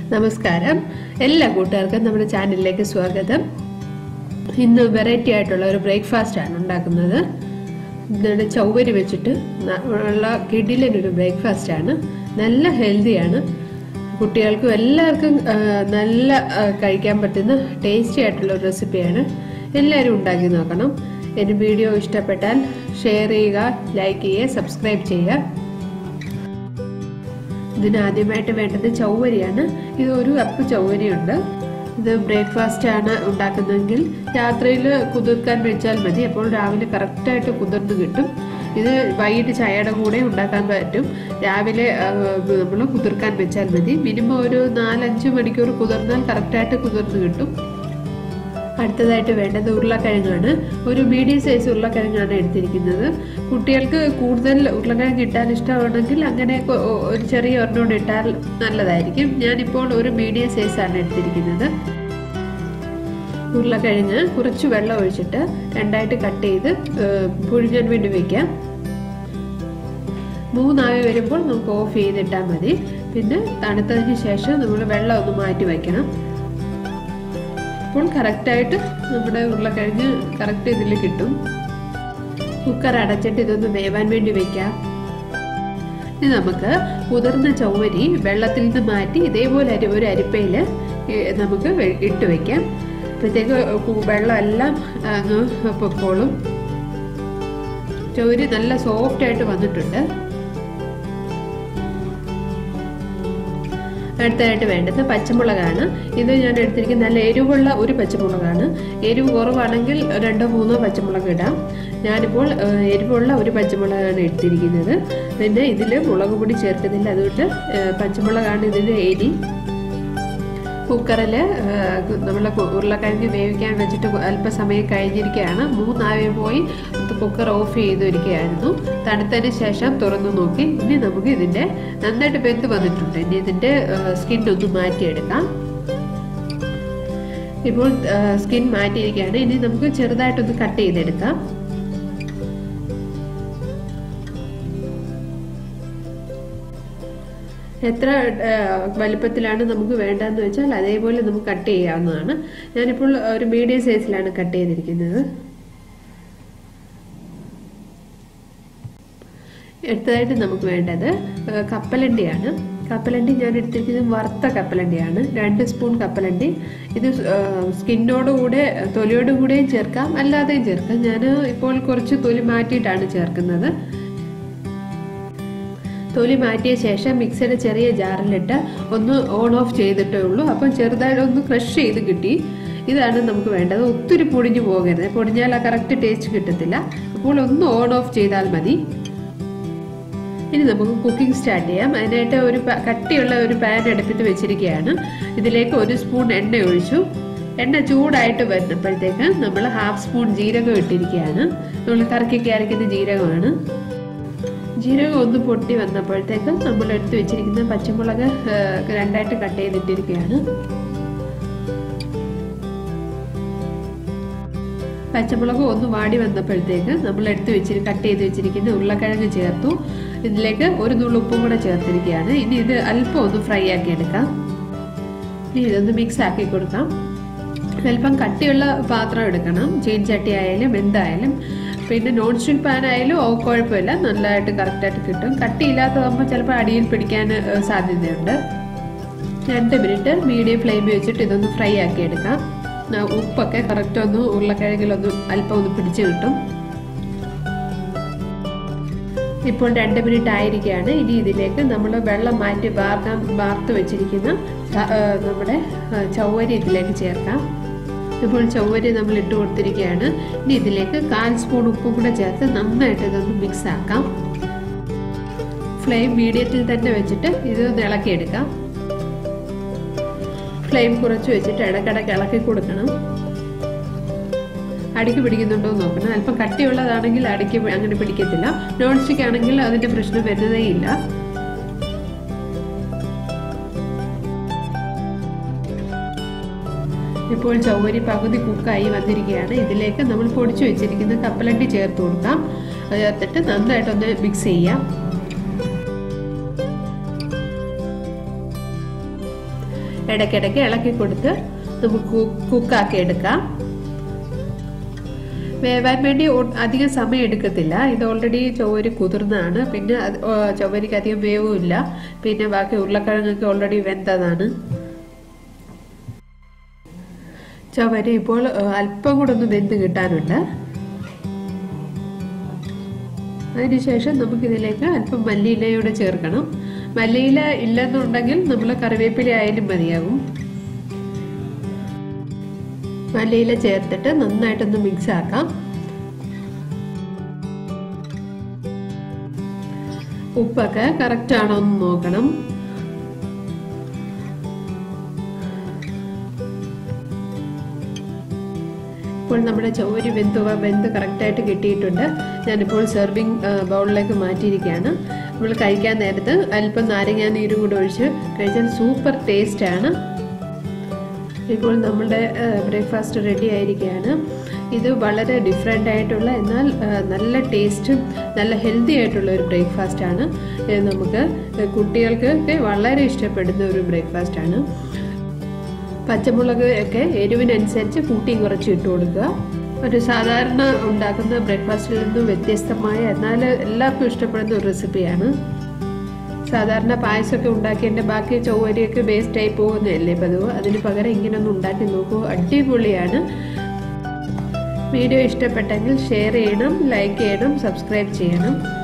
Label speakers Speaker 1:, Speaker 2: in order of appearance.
Speaker 1: നമസ്കാരം എല്ലാ കൂട്ടുകാർക്കും നമ്മുടെ ചാനലിലേക്ക് സ്വാഗതം ഇന്ന് വെറൈറ്റി ആയിട്ടുള്ള ഒരു ബ്രേക്ക്ഫാസ്റ്റ് ആണ് ഉണ്ടാക്കുന്നത് ഇതാണ് ചൗവരി വെച്ചിട്ട് ന- ഉള്ള കിടിലനൊരു ബ്രേക്ക്ഫാസ്റ്റ് ആണ് നല്ല ഹെൽത്തിയാണ് കുട്ടികൾക്കും എല്ലാവർക്കും ആ, നല്ല ആ, കഴിക്കാൻ പറ്റുന്ന ടേസ്റ്റി ആയിട്ടുള്ള ഒരു റെസിപ്പിയാണ് എല്ലാവരും ഉണ്ടാക്കി നോക്കണം എൻ്റെ വീഡിയോ ഇഷ്ടപ്പെട്ടാൽ ഷെയർ ചെയ്യുക ലൈക്ക് ചെയ്യുക സബ്സ്ക്രൈബ് ചെയ്യുക ഇതിന് ആദ്യമായിട്ട് വേണ്ടത് ചൗവരിയാണ് ഇത് ഒരു കപ്പ് ചൗവരിയുണ്ട് ഇത് ബ്രേക്ക്ഫാസ്റ്റ് ആണ് ഉണ്ടാക്കുന്നതെങ്കിൽ രാത്രിയിൽ കുതിർക്കാൻ വെച്ചാൽ മതി അപ്പോൾ രാവിലെ കറക്റ്റായിട്ട് കുതിർന്ന് കിട്ടും ഇത് വൈകിട്ട് ചായയുടെ കൂടെ ഉണ്ടാക്കാൻ പറ്റും രാവിലെ നമ്മൾ കുതിർക്കാൻ വെച്ചാൽ മതി മിനിമം ഒരു നാലഞ്ച് മണിക്കൂർ കുതിർന്നാൽ കറക്റ്റായിട്ട് കുതിർന്ന് കിട്ടും അടുത്തതായിട്ട് വേണ്ടത് ഉരുളക്കിഴങ്ങാണ് ഒരു മീഡിയം സൈസ് ഉരുളക്കിഴങ്ങാണ് എടുത്തിരിക്കുന്നത് കുട്ടികൾക്ക് കൂടുതൽ ഉരുളക്കിഴങ്ങ് ഇട്ടാൽ ഇഷ്ടമാണെങ്കിൽ അങ്ങനെ കൊ- ഒരു ചെറിയ ഒരെണ്ണോട് ഇട്ടാൽ നല്ലതായിരിക്കും ഞാനിപ്പോൾ ഒരു മീഡിയം സൈസാണ് എടുത്തിരിക്കുന്നത് ഉരുളക്കിഴങ്ങ് കുറച്ച് വെള്ളം ഒഴിച്ചിട്ട് രണ്ടായിട്ട് കട്ട് ചെയ്ത് ഏഹ്, പുഴുങ്ങാൻ വേണ്ടി വെക്കാം മൂന്നായി വരുമ്പോൾ നമുക്ക് ഓഫ് ചെയ്തിട്ടാൽ മതി പിന്നെ തണുത്തതിന് ശേഷം നമ്മൾ വെള്ളം ഒന്ന് മാറ്റി വയ്ക്കണം അപ്പോൾ കറക്റ്റായിട്ട് നമ്മുടെ ഉരുളക്കിഴങ്ങ് കറക്റ്റ് ഇതിൽ കിട്ടും കുക്കർ അടച്ചിട്ട് ഇതൊന്ന് വേവാൻ വേണ്ടി വെക്കാം ഇനി നമുക്ക് കുതിർന്ന ചൗവരി വെള്ളത്തിൽ നിന്ന് മാറ്റി ഇതേപോലെ അരി ഒരു അരിപ്പയിൽ നമുക്ക് വെ- ഇട്ട് വെക്കാം അപ്പോഴത്തേക്ക് കു- വെള്ളമെല്ലാം അങ്ങ് പൊക്കോളും ചൗവരി നല്ല സോഫ്റ്റ് ആയിട്ട് വന്നിട്ടുണ്ട് അടുത്തതായിട്ട് വേണ്ടത് പച്ചമുളകാണ് ഇത് ഞാൻ എടുത്തിരിക്കുന്ന നല്ല എരിവുള്ള ഒരു പച്ചമുളകാണ് എരിവ് കുറവാണെങ്കിൽ രണ്ടോ മൂന്നോ പച്ചമുളക് ഇടാം ഞാനിപ്പോൾ ഏഹ്, എരിവുള്ള ഒരു പച്ചമുളകാണ് എടുത്തിരിക്കുന്നത് പിന്നെ ഇതിൽ മുളക് പൊടി ചേർക്കുന്നില്ല അതുകൊണ്ട് ഏഹ്, പച്ചമുളകാണ് ഇതിൻ്റെ എരി കുക്കറിൽ നമ്മൾ ഉരുളക്കിഴങ്ങ് വേവിക്കാൻ വെച്ചിട്ട് അല്പസമയം കഴിഞ്ഞിരിക്കുകയാണ് മൂന്നാവി പോയി കുക്കർ ഓഫ് ചെയ്തിരിക്കുകയായിരുന്നു തണുത്തതിന് ശേഷം തുറന്നു നോക്കി ഇനി നമുക്ക് ഇതിൻ്റെ നന്നായിട്ട് വെന്ത് വന്നിട്ടുണ്ട് ഇനി ഇതിൻ്റെ സ്കിൻ ഒന്ന് മാറ്റിയെടുക്കാം ഇപ്പോൾ സ്കിൻ മാറ്റിയിരിക്കുകയാണ് ഇനി നമുക്ക് ചെറുതായിട്ടൊന്ന് കട്ട് ചെയ്തെടുക്കാം എത്ര ആ, വലുപ്പത്തിലാണ് നമുക്ക് വേണ്ടതെന്ന് വെച്ചാൽ അതേപോലെ നമുക്ക് കട്ട് ചെയ്യാവുന്നതാണ് ഞാനിപ്പോൾ ഒരു മീഡിയം സൈസിലാണ് കട്ട് ചെയ്തിരിക്കുന്നത് അടുത്തതായിട്ട് നമുക്ക് വേണ്ടത് ആ, കപ്പലണ്ടിയാണ് കപ്പലണ്ടി ഞാൻ എടുത്തിരിക്കുന്നത് വറുത്ത കപ്പലണ്ടിയാണ് രണ്ട് സ്പൂൺ കപ്പലണ്ടി ഇത് സ്കിന്നോട് കൂടെ തൊലിയോട് കൂടെയും ചേർക്കാം അല്ലാതെയും ചേർക്കാം ഞാൻ ഇപ്പോൾ കുറച്ച് തൊലി മാറ്റിയിട്ടാണ് ചേർക്കുന്നത് തൊലി മാറ്റിയ ശേഷം മിക്സിയുടെ ചെറിയ ജാറിലിട്ട് ഒന്ന് ഓൺ ഓഫ് ചെയ്തിട്ടേ ഉള്ളൂ അപ്പം ചെറുതായിട്ട് ഒന്ന് ക്രഷ് ചെയ്ത് കിട്ടി ഇതാണ് നമുക്ക് വേണ്ടത് ഒത്തിരി പൊടിഞ്ഞു പോകരുത് പൊടിഞ്ഞാൽ ആ കറക്റ്റ് ടേസ്റ്റ് കിട്ടത്തില്ല അപ്പോൾ ഒന്ന് ഓൺ ഓഫ് ചെയ്താൽ മതി ഇനി നമുക്ക് കുക്കിംഗ് സ്റ്റാർട്ട് ചെയ്യാം അതിനായിട്ട് ഒരു പ- കട്ടിയുള്ള ഒരു പാൻ അടുപ്പിട്ട് വെച്ചിരിക്കുകയാണ് ഇതിലേക്ക് ഒരു സ്പൂൺ എണ്ണ ഒഴിച്ചു എണ്ണ ചൂടായിട്ട് വരുന്നപ്പോഴത്തേക്ക് നമ്മൾ ഹാഫ് സ്പൂൺ ജീരകം ഇട്ടിരിക്കുകയാണ് നമ്മൾ കറക്കിക്ക് അരയ്ക്കുന്ന ജീരകമാണ് ജീരകം ഒന്ന് പൊട്ടി വന്നപ്പോഴത്തേക്ക് നമ്മൾ എടുത്ത് വെച്ചിരിക്കുന്ന പച്ചമുളക് ആ, രണ്ടായിട്ട് കട്ട് ചെയ്തിട്ടിരിക്കുകയാണ് പച്ചമുളക് ഒന്ന് വാടി വന്നപ്പോഴത്തേക്ക് നമ്മൾ എടുത്ത് വെച്ചിരി കട്ട് ചെയ്ത് വെച്ചിരിക്കുന്ന ഉരുളക്കിഴങ്ങ് ചേർത്തു ഇതിലേക്ക് ഒരു നുള്ളു ഉപ്പും കൂടെ ചേർത്തിരിക്കുകയാണ് ഇനി ഇത് അല്പം ഒന്ന് ഫ്രൈ ആക്കി എടുക്കാം ഇനി ഇതൊന്ന് മിക്സ് ആക്കി കൊടുക്കാം അല്പം കട്ടിയുള്ള പാത്രം എടുക്കണം ചീൻചട്ടി ആയാലും എന്തായാലും പിന്നെ നോൺ സ്റ്റിക് പാൻ ആയാലും ഓ കുഴപ്പമില്ല നല്ലതായിട്ട് കറക്റ്റായിട്ട് കിട്ടും കട്ടിയില്ലാത്തതാകുമ്പോൾ ചിലപ്പോൾ അടിയിൽ പിടിക്കാൻ ഏഹ്, സാധ്യതയുണ്ട് രണ്ട് മിനിറ്റ് മീഡിയം ഫ്ലെയിമിൽ വെച്ചിട്ട് ഇതൊന്ന് ഫ്രൈ ആക്കി എടുക്കാം ആ, ഉപ്പൊക്കെ കറക്റ്റ് ഒന്ന് ഉരുളക്കിഴങ്ങിലൊന്ന് അല്പം ഒന്ന് പിടിച്ച് കിട്ടും ഇപ്പോൾ രണ്ട് മിനിറ്റ് ആയിരിക്കുകയാണ് ഇനി ഇതിലേക്ക് നമ്മൾ വെള്ളം മാറ്റി വാർക്കാൻ വാർത്ത് വെച്ചിരിക്കുന്ന ച- ആ, നമ്മുടെ ആ, ചൗവരി ഇതിലേക്ക് ചേർക്കാം ഇപ്പോൾ ചൗവരി നമ്മൾ ഇട്ട് കൊടുത്തിരിക്കുകയാണ് ഇനി ഇതിലേക്ക് കാൽ സ്പൂൺ ഉപ്പും കൂടെ ചേർത്ത് നന്നായിട്ട് ഇതൊന്ന് മിക്സ് ആക്കാം ഫ്ലെയിം മീഡിയത്തിൽ തന്നെ വെച്ചിട്ട് ഇത് ഒന്ന് ഇളക്കിയെടുക്കാം ഫ്ലെയിം കുറച്ച് വെച്ചിട്ട് ഇടയ്ക്കിടയ്ക്ക് ഇളക്കി കൊടുക്കണം അടിക്ക് പിടിക്കുന്നുണ്ടോ എന്ന് നോക്കണം അല്പം കട്ടിയുള്ളതാണെങ്കിൽ അടിക്ക് പി- അങ്ങനെ പിടിക്കത്തില്ല നോൺ സ്റ്റിക്ക് ആണെങ്കിൽ അതിന്റെ പ്രശ്നം വരുന്നതേ ഇല്ല ഇപ്പോൾ ചൗവരി പകുതി കുക്കായി വന്നിരിക്കുകയാണ് ഇതിലേക്ക് നമ്മൾ പൊടിച്ചു വെച്ചിരിക്കുന്ന കപ്പലണ്ടി ചേർത്ത് കൊടുക്കാം അത് ചേർത്തിട്ട് നന്നായിട്ടൊന്ന് മിക്സ് ചെയ്യാം ഇടയ്ക്കിടയ്ക്ക് ഇളക്കി കൊടുത്ത് നമുക്ക് കുക്കാക്കി എടുക്കാം വേവാൻ വേണ്ടി ഒ- അധികം സമയം എടുക്കത്തില്ല ഇത് ഓൾറെഡി ചൊവ്വരി കുതിർന്നതാണ് പിന്നെ അത് ഓ, ചൊവ്വരിക്ക് അധികം വേവുമില്ല പിന്നെ ബാക്കി ഉരുളക്കിഴങ്ങൊക്കെ ഓൾറെഡി വെന്തതാണ് ചൊവ്വരി ഇപ്പോൾ ഏ, അല്പം കൂടെ ഒന്ന് വെന്ത് കിട്ടാനുണ്ട് അതിനുശേഷം നമുക്കിതിലേക്ക് അല്പം മല്ലിയിലയൂടെ ചേർക്കണം മല്ലിയില ഇല്ലെന്നുണ്ടെങ്കിൽ നമ്മൾ കറിവേപ്പില ആയാലും മതിയാകും മല്ലിയില ചേർത്തിട്ട് നന്നായിട്ടൊന്ന് മിക്സ് ആക്കാം ഉപ്പൊക്കെ കറക്റ്റ് ആണോ എന്ന് നോക്കണം ഇപ്പോൾ നമ്മുടെ ചൗരി വെന്ത് വെന്ത് കറക്റ്റായിട്ട് കിട്ടിയിട്ടുണ്ട് ഞാനിപ്പോൾ സെർവിങ് ബൗളിലേക്ക് മാറ്റിയിരിക്കുകയാണ് നമ്മൾ കഴിക്കാൻ നേരത്ത് അല്പം നാരങ്ങാ നീരും കൂടെ ഒഴിച്ച് കഴിച്ചാൽ സൂപ്പർ ടേസ്റ്റാണ് ഇപ്പോൾ നമ്മുടെ ബ്രേക്ക്ഫാസ്റ്റ് റെഡി ആയിരിക്കുകയാണ് ഇത് വളരെ ഡിഫറെൻ്റ് ആയിട്ടുള്ള എന്നാൽ ആ, നല്ല ടേസ്റ്റും നല്ല ഹെൽത്തി ആയിട്ടുള്ള ഒരു ബ്രേക്ക്ഫാസ്റ്റ് ആണ് ഇത് നമുക്ക് കുട്ടികൾക്ക് ഒക്കെ വളരെ ഇഷ്ടപ്പെടുന്ന ഒരു ബ്രേക്ക്ഫാസ്റ്റ് ആണ് പച്ചമുളക് ഒക്കെ എരിവിനനുസരിച്ച് കൂട്ടിയും കുറച്ച് ഇട്ട് കൊടുക്കുക ഒരു സാധാരണ ഉണ്ടാക്കുന്ന ബ്രേക്ക്ഫാസ്റ്റിൽ നിന്നും വ്യത്യസ്തമായ എന്നാൽ എല്ലാവർക്കും ഇഷ്ടപ്പെടുന്ന ഒരു റെസിപ്പിയാണ് സാധാരണ പായസമൊക്കെ ഉണ്ടാക്കിയതിൻ്റെ ബാക്കി ചൊവ്വരിയൊക്കെ വേസ്റ്റ് ആയി പോകുന്നതല്ലേ പതിവ് അതിന് പകരം ഇങ്ങനെ ഒന്ന് ഉണ്ടാക്കി നോക്കൂ അടിപൊളിയാണ് വീഡിയോ ഇഷ്ടപ്പെട്ടെങ്കിൽ ഷെയർ ചെയ്യണം ലൈക്ക് ചെയ്യണം സബ്സ്ക്രൈബ് ചെയ്യണം